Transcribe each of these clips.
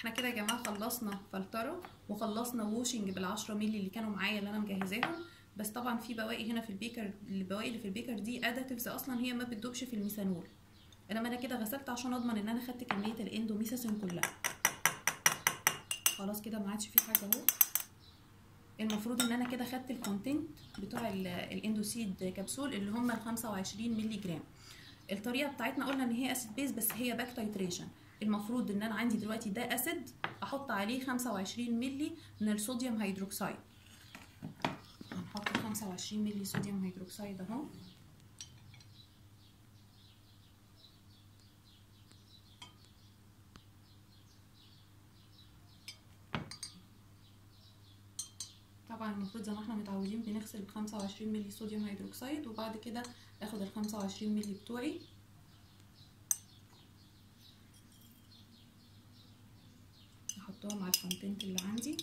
احنا كده يا جماعه خلصنا فلتره وخلصنا ووشنج بال10 مللي اللي كانوا معايا اللي انا مجهزاهم بس طبعا في بواقي هنا في البيكر البواقي اللي في البيكر دي اداتيفز اصلا هي ما بتدوبش في الميثانول انما انا كده غسلت عشان اضمن ان انا خدت كميه الاندوميثاسين كلها خلاص كده ما عادش في حاجه اهو المفروض ان انا كده خدت الكونتنت بتوع الاندوسيد كبسول اللي هم ال 25 مللي جرام الطريقه بتاعتنا قلنا ان هي اسيد بيز بس هي باك تايتريشن المفروض ان انا عندي دلوقتي ده اسيد احط عليه 25 مللي من الصوديوم هيدروكسيد هنحط 25 مللي صوديوم هيدروكسيد اهو طبعا المفروض زي ما احنا متعودين بنغسل 25 مللي صوديوم هيدروكسيد وبعد كده اخد ال 25 مللي بتوعي احطهم على الكونتنت اللي عندي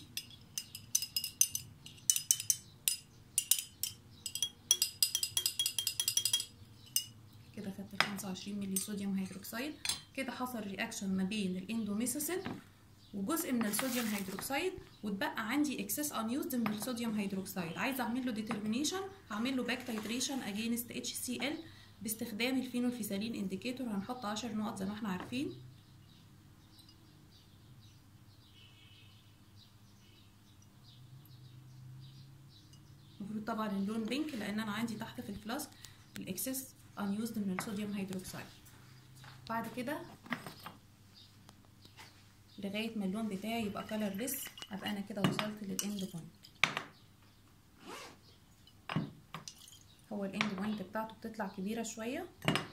كده خدت ال 25 مللي صوديوم هيدروكسيد كده حصل رياكشن ما بين الاندوميثاسين وجزء من الصوديوم هيدروكسيد واتبقى عندي اكسس انيوزد من الصوديوم هيدروكسيد عايزه اعمل له ديترمينيشن هعمل له باك تايتريشن اجينست اتش سي ال باستخدام الفينولفيسالين انديكيتور هنحط 10 نقط زي ما احنا عارفين المفروض طبعا اللون بينك لان انا عندي تحت في الفلاسك الاكسس انيوزد من الصوديوم هيدروكسيد بعد كده لغايه ما اللون بتاعي يبقى كلرليس ابقى انا كده وصلت للاند بوينت هو الاند بوينت بتاعته بتطلع كبيره شويه